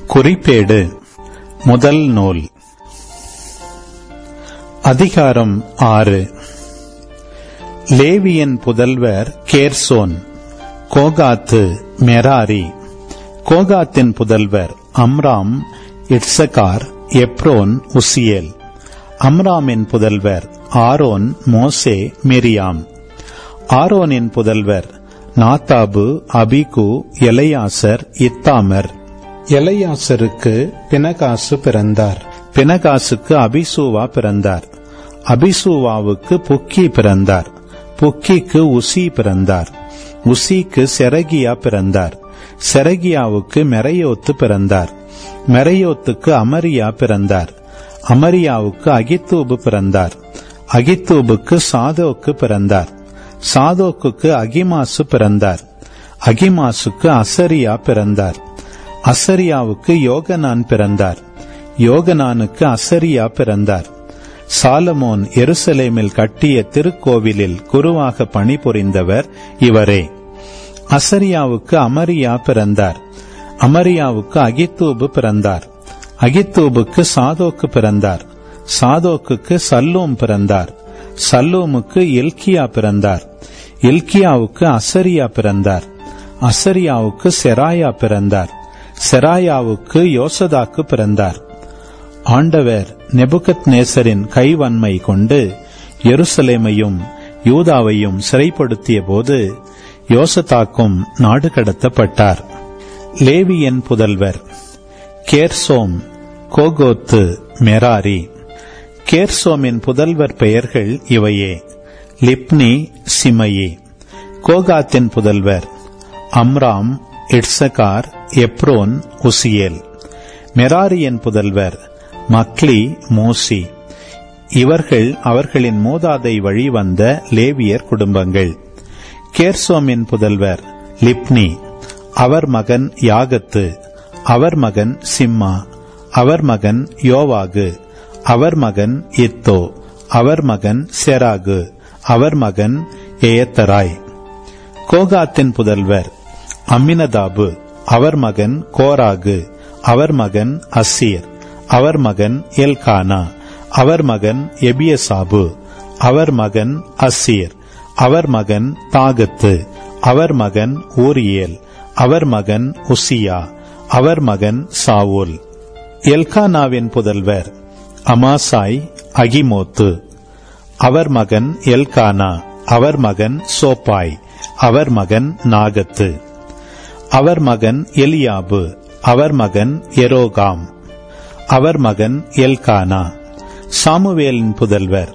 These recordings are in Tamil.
குறிப்பேடு முதல் நூல் அதிகாரம் ஆறு லேவியன் புதல்வர் கேர்சோன் கோகாத்து மெராரி கோகாத்தின் புதல்வர் அம்ராம் இட்சகார் எப்ரோன் உசியேல் அம்ராமின் புதல்வர் ஆரோன் மோசே மிரியாம் ஆரோனின் புதல்வர் நாத்தாபு அபிகு எலையாசர் இத்தாமர் எலையாசருக்கு பினகாசு பிறந்தார் பினகாசுக்கு அபிசூவா பிறந்தார் அபிசூவாவுக்கு புக்கி பிறந்தார் புக்கிக்கு உசி பிறந்தார் உசிக்கு செரகியா பிறந்தார் செரகியாவுக்கு மெரையோத்து பிறந்தார் மெரையோத்துக்கு அமரியா பிறந்தார் அமரியாவுக்கு அகித்தூபு பிறந்தார் அகித்தூபுக்கு சாதோக்கு பிறந்தார் சாதோக்குக்கு அகிமாசு பிறந்தார் அகிமாசுக்கு அசரியா பிறந்தார் அசரியாவுக்கு யோகனான் பிறந்தார் யோகனானுக்கு அசரியா பிறந்தார் சாலமோன் எருசலேமில் கட்டிய திருக்கோவிலில் குருவாக பணிபுரிந்தவர் இவரே அசரியாவுக்கு அமரியா பிறந்தார் அமரியாவுக்கு அகித்தூபு பிறந்தார் அகித்தூபுக்கு சாதோக்கு பிறந்தார் சாதோக்குக்கு சல்லூம் பிறந்தார் சல்லூமுக்கு இல்கியா பிறந்தார் இல்கியாவுக்கு அசரியா பிறந்தார் அசரியாவுக்கு செராயா பிறந்தார் செராயாவுக்கு யோசதாக்கு பிறந்தார் ஆண்டவர் நெபுகத் நேசரின் கைவன்மை கொண்டு எருசலேமையும் யூதாவையும் சிறைப்படுத்திய போது யோசதாக்கும் நாடு கடத்தப்பட்டார் லேவியன் புதல்வர் கேர்சோம் கோகோத்து மெராரி கேர்சோமின் புதல்வர் பெயர்கள் இவையே லிப்னி சிமயி கோகாத்தின் புதல்வர் அம்ராம் இட்சகார் எப்ரோன் உசியேல் மெராரியன் புதல்வர் மக்லி மோசி இவர்கள் அவர்களின் மூதாதை வழி வந்த லேவியர் குடும்பங்கள் கேர்சோமின் புதல்வர் லிப்னி அவர் மகன் யாகத்து அவர் மகன் சிம்மா அவர் மகன் யோவாகு அவர் மகன் இத்தோ அவர் மகன் செராகு அவர் மகன் ஏயத்தராய் கோகாத்தின் புதல்வர் அம்மினதாபு அவர் மகன் கோராகு அவர் மகன் அசீர் அவர் மகன் எல்கானா அவர் மகன் எபியசாபு அவர் மகன் அசீர் அவர் மகன் தாகத்து அவர் மகன் ஊரியேல் அவர் மகன் உசியா அவர் மகன் சாவுல் எல்கானாவின் புதல்வர் அமாசாய் அகிமோத்து அவர் மகன் எல்கானா அவர் மகன் சோப்பாய் அவர் மகன் நாகத்து அவர் மகன் எலியாபு அவர் மகன் எரோகாம் அவர் மகன் எல்கானா சாமுவேலின் புதல்வர்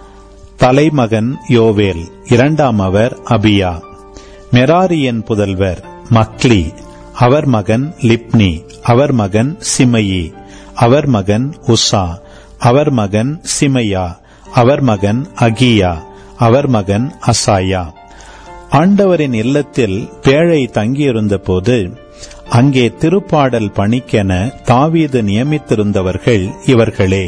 தலைமகன் யோவேல் இரண்டாம் அவர் அபியா மெராரியன் புதல்வர் மக்லி அவர் மகன் லிப்னி அவர் மகன் சிமயி அவர் மகன் உசா அவர் மகன் சிமையா அவர் மகன் அகியா அவர் மகன் அசாயா ஆண்டவரின் இல்லத்தில் பேழை தங்கியிருந்த போது அங்கே திருப்பாடல் பணிக்கென தாவீது நியமித்திருந்தவர்கள் இவர்களே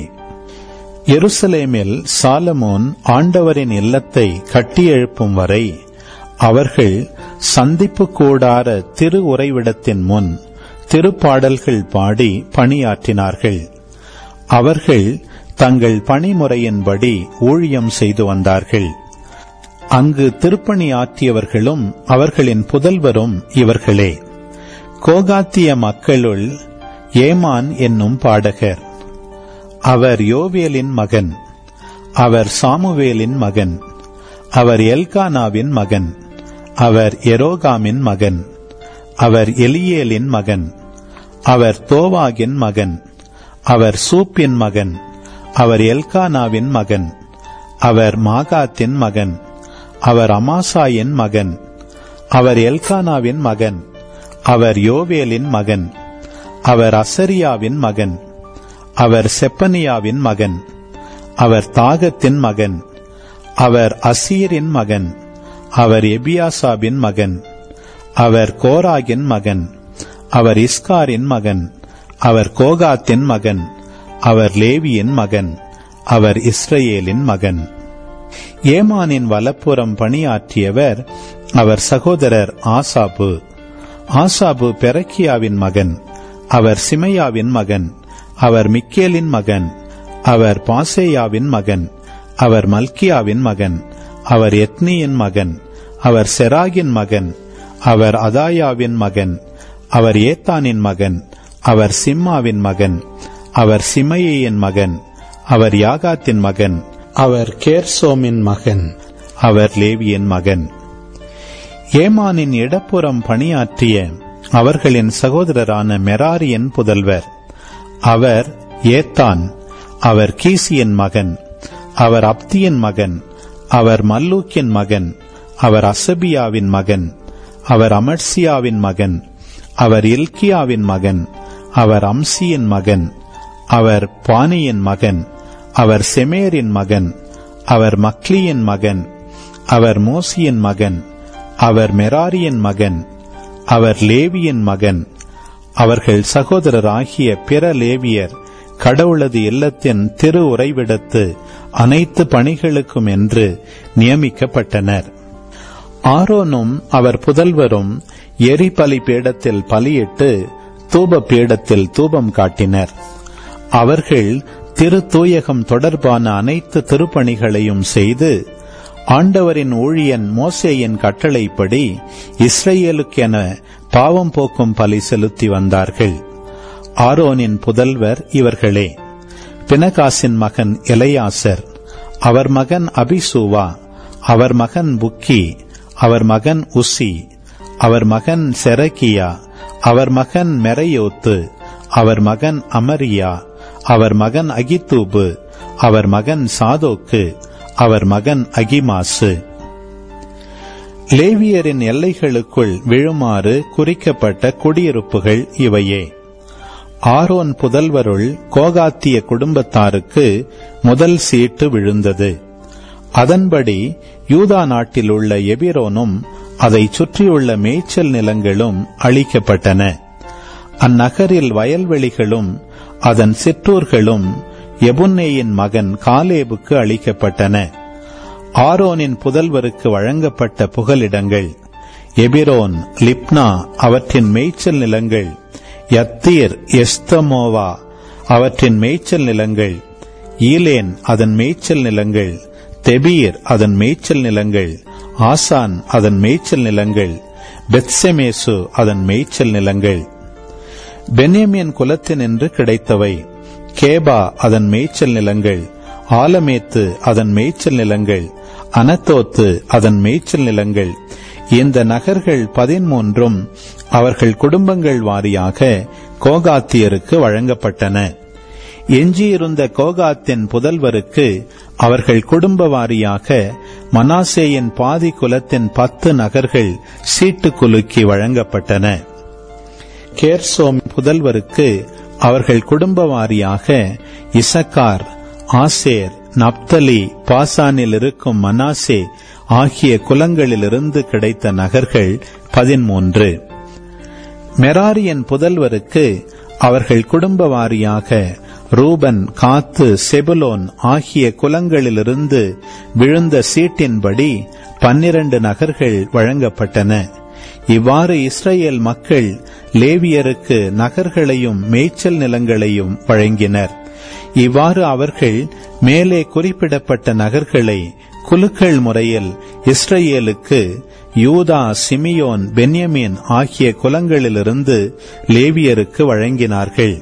எருசலேமில் சாலமோன் ஆண்டவரின் இல்லத்தை கட்டியெழுப்பும் வரை அவர்கள் சந்திப்பு கூடார திரு உறைவிடத்தின் முன் திருப்பாடல்கள் பாடி பணியாற்றினார்கள் அவர்கள் தங்கள் பணிமுறையின்படி ஊழியம் செய்து வந்தார்கள் அங்கு திருப்பணி ஆற்றியவர்களும் அவர்களின் புதல்வரும் இவர்களே கோகாத்திய மக்களுள் ஏமான் என்னும் பாடகர் அவர் யோவேலின் மகன் அவர் சாமுவேலின் மகன் அவர் எல்கானாவின் மகன் அவர் எரோகாமின் மகன் அவர் எலியேலின் மகன் அவர் தோவாகின் மகன் அவர் சூப்பின் மகன் அவர் எல்கானாவின் மகன் அவர் மாகாத்தின் மகன் அவர் அமாசாயின் மகன் அவர் எல்கானாவின் மகன் அவர் யோவேலின் மகன் அவர் அசரியாவின் மகன் அவர் செப்பனியாவின் மகன் அவர் தாகத்தின் மகன் அவர் அசீரின் மகன் அவர் எபியாசாபின் மகன் அவர் கோராகின் மகன் அவர் இஸ்காரின் மகன் அவர் கோகாத்தின் மகன் அவர் லேவியின் மகன் அவர் இஸ்ரேலின் மகன் ஏமானின் வலப்புறம் பணியாற்றியவர் அவர் சகோதரர் ஆசாபு ஆசாபு பெரக்கியாவின் மகன் அவர் சிமையாவின் மகன் அவர் மிக்கேலின் மகன் அவர் பாசேயாவின் மகன் அவர் மல்கியாவின் மகன் அவர் எத்னியின் மகன் அவர் செராகின் மகன் அவர் அதாயாவின் மகன் அவர் ஏத்தானின் மகன் அவர் சிம்மாவின் மகன் அவர் சிமையின் மகன் அவர் யாகாத்தின் மகன் அவர் கேர்சோமின் மகன் அவர் லேவியின் மகன் ஏமானின் இடப்புறம் பணியாற்றிய அவர்களின் சகோதரரான மெராரியின் புதல்வர் அவர் ஏத்தான் அவர் கீசியின் மகன் அவர் அப்தியின் மகன் அவர் மல்லூக்கின் மகன் அவர் அசபியாவின் மகன் அவர் அமர்சியாவின் மகன் அவர் இல்கியாவின் மகன் அவர் அம்சியின் மகன் அவர் பானியின் மகன் அவர் செமேரின் மகன் அவர் மக்லியின் மகன் அவர் மோசியின் மகன் அவர் மெராரியின் மகன் அவர் லேவியின் மகன் அவர்கள் சகோதரராகிய பிற லேவியர் கடவுளது இல்லத்தின் திரு உறைவிடத்து அனைத்து பணிகளுக்கும் என்று நியமிக்கப்பட்டனர் ஆரோனும் அவர் புதல்வரும் எரி பலி பீடத்தில் பலியிட்டு தூப பீடத்தில் தூபம் காட்டினர் அவர்கள் திரு தூயகம் தொடர்பான அனைத்து திருப்பணிகளையும் செய்து ஆண்டவரின் ஊழியன் மோசேயின் கட்டளைப்படி இஸ்ரேலுக்கென பாவம் போக்கும் பலி செலுத்தி வந்தார்கள் ஆரோனின் புதல்வர் இவர்களே பினகாசின் மகன் எலையாசர் அவர் மகன் அபிசூவா அவர் மகன் புக்கி அவர் மகன் உசி அவர் மகன் செரகியா அவர் மகன் மெரையோத்து அவர் மகன் அமரியா அவர் மகன் அகித்தூபு அவர் மகன் சாதோக்கு அவர் மகன் அகிமாசு லேவியரின் எல்லைகளுக்குள் விழுமாறு குறிக்கப்பட்ட குடியிருப்புகள் இவையே ஆரோன் புதல்வருள் கோகாத்திய குடும்பத்தாருக்கு முதல் சீட்டு விழுந்தது அதன்படி யூதா நாட்டில் உள்ள எபிரோனும் அதை சுற்றியுள்ள மேய்ச்சல் நிலங்களும் அழிக்கப்பட்டன அந்நகரில் வயல்வெளிகளும் அதன் சிற்றூர்களும் எபுன்னேயின் மகன் காலேபுக்கு அளிக்கப்பட்டன ஆரோனின் புதல்வருக்கு வழங்கப்பட்ட புகலிடங்கள் எபிரோன் லிப்னா அவற்றின் மேய்ச்சல் நிலங்கள் யத்தீர் எஸ்தமோவா அவற்றின் மேய்ச்சல் நிலங்கள் ஈலேன் அதன் மேய்ச்சல் நிலங்கள் தெபீர் அதன் மேய்ச்சல் நிலங்கள் ஆசான் அதன் மேய்ச்சல் நிலங்கள் பெத்செமேசு அதன் மேய்ச்சல் நிலங்கள் பென்யமின் குலத்தினின்று கிடைத்தவை கேபா அதன் மேய்ச்சல் நிலங்கள் ஆலமேத்து அதன் மேய்ச்சல் நிலங்கள் அனத்தோத்து அதன் மேய்ச்சல் நிலங்கள் இந்த நகர்கள் பதிமூன்றும் அவர்கள் குடும்பங்கள் வாரியாக கோகாத்தியருக்கு வழங்கப்பட்டன எஞ்சியிருந்த கோகாத்தின் புதல்வருக்கு அவர்கள் குடும்ப வாரியாக மனாசேயின் பாதி குலத்தின் பத்து நகர்கள் சீட்டு குலுக்கி வழங்கப்பட்டன கேர்சோம் புதல்வருக்கு அவர்கள் குடும்ப வாரியாக இசக்கார் ஆசேர் நப்தலி பாசானில் இருக்கும் மனாசே ஆகிய குலங்களிலிருந்து கிடைத்த நகர்கள் பதிமூன்று மெராரியன் புதல்வருக்கு அவர்கள் குடும்ப வாரியாக ரூபன் காத்து செபுலோன் ஆகிய குலங்களிலிருந்து விழுந்த சீட்டின்படி பன்னிரண்டு நகர்கள் வழங்கப்பட்டன இவ்வாறு இஸ்ரேல் மக்கள் லேவியருக்கு நகர்களையும் மேய்ச்சல் நிலங்களையும் வழங்கினர் இவ்வாறு அவர்கள் மேலே குறிப்பிடப்பட்ட நகர்களை குலுக்கள் முறையில் இஸ்ரேலுக்கு யூதா சிமியோன் பென்யமீன் ஆகிய குலங்களிலிருந்து லேவியருக்கு வழங்கினார்கள்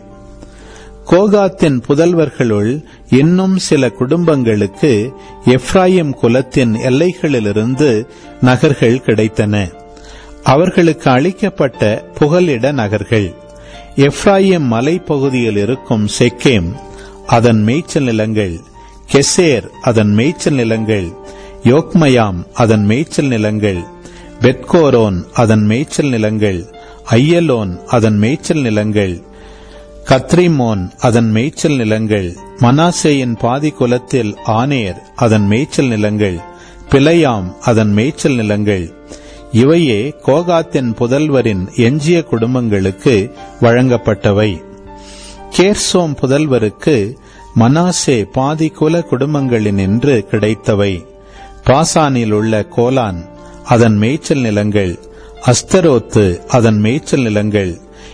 கோகாத்தின் புதல்வர்களுள் இன்னும் சில குடும்பங்களுக்கு எப்ராயிம் குலத்தின் எல்லைகளிலிருந்து நகர்கள் கிடைத்தன அவர்களுக்கு அளிக்கப்பட்ட புகலிட நகர்கள் எப்ராயிம் மலைப்பகுதியில் இருக்கும் செக்கேம் அதன் மேய்ச்சல் நிலங்கள் கெசேர் அதன் மேய்ச்சல் நிலங்கள் யோக்மயாம் அதன் மேய்ச்சல் நிலங்கள் பெட்கோரோன் அதன் மேய்ச்சல் நிலங்கள் ஐயலோன் அதன் மேய்ச்சல் நிலங்கள் கத்ரிமோன் அதன் மேய்ச்சல் நிலங்கள் மனாசேயின் பாதி குலத்தில் ஆனேர் அதன் மேய்ச்சல் நிலங்கள் பிழையாம் அதன் மேய்ச்சல் நிலங்கள் இவையே கோகாத்தின் புதல்வரின் எஞ்சிய குடும்பங்களுக்கு வழங்கப்பட்டவை கேர்சோம் புதல்வருக்கு மனாசே பாதி குல குடும்பங்களினின்று கிடைத்தவை பாசானில் உள்ள கோலான் அதன் மேய்ச்சல் நிலங்கள் அஸ்தரோத்து அதன் மேய்ச்சல் நிலங்கள்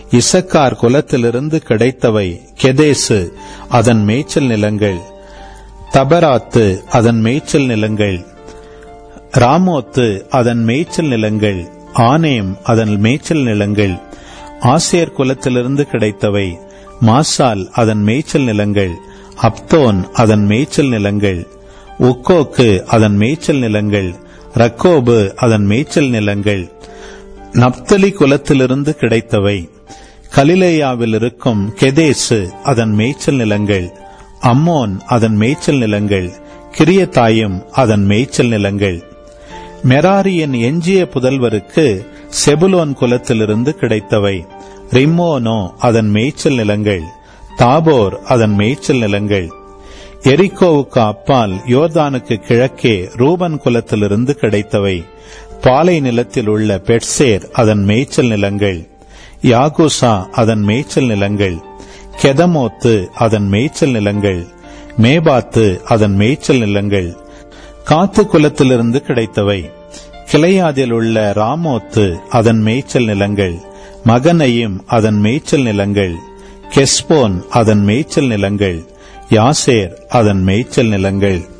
இசக்கார் குலத்திலிருந்து கிடைத்தவை கெதேசு அதன் மேய்ச்சல் நிலங்கள் தபராத்து அதன் மேய்ச்சல் நிலங்கள் ராமோத்து அதன் மேய்ச்சல் நிலங்கள் ஆனேம் அதன் மேய்ச்சல் நிலங்கள் ஆசேர் குலத்திலிருந்து கிடைத்தவை மாசால் அதன் மேய்ச்சல் நிலங்கள் அப்தோன் அதன் மேய்ச்சல் நிலங்கள் உக்கோக்கு அதன் மேய்ச்சல் நிலங்கள் ரக்கோபு அதன் மேய்ச்சல் நிலங்கள் நப்தலி குலத்திலிருந்து கிடைத்தவை கலிலேயாவில் இருக்கும் கெதேசு அதன் மேய்ச்சல் நிலங்கள் அம்மோன் அதன் மேய்ச்சல் நிலங்கள் கிரியத்தாயும் அதன் மேய்ச்சல் நிலங்கள் மெராரியின் எஞ்சிய புதல்வருக்கு செபுலோன் குலத்திலிருந்து கிடைத்தவை ரிம்மோனோ அதன் மேய்ச்சல் நிலங்கள் தாபோர் அதன் மேய்ச்சல் நிலங்கள் எரிக்கோவுக்கு அப்பால் யோர்தானுக்கு கிழக்கே ரூபன் குலத்திலிருந்து கிடைத்தவை பாலை நிலத்தில் உள்ள பெட்சேர் அதன் மேய்ச்சல் நிலங்கள் யாகுசா அதன் மேய்ச்சல் நிலங்கள் கெதமோத்து அதன் மேய்ச்சல் நிலங்கள் மேபாத்து அதன் மேய்ச்சல் நிலங்கள் காத்து குலத்திலிருந்து கிடைத்தவை கிளையாதில் உள்ள ராமோத்து அதன் மேய்ச்சல் நிலங்கள் மகனையும் அதன் மேய்ச்சல் நிலங்கள் கெஸ்போன் அதன் மேய்ச்சல் நிலங்கள் யாசேர் அதன் மேய்ச்சல் நிலங்கள்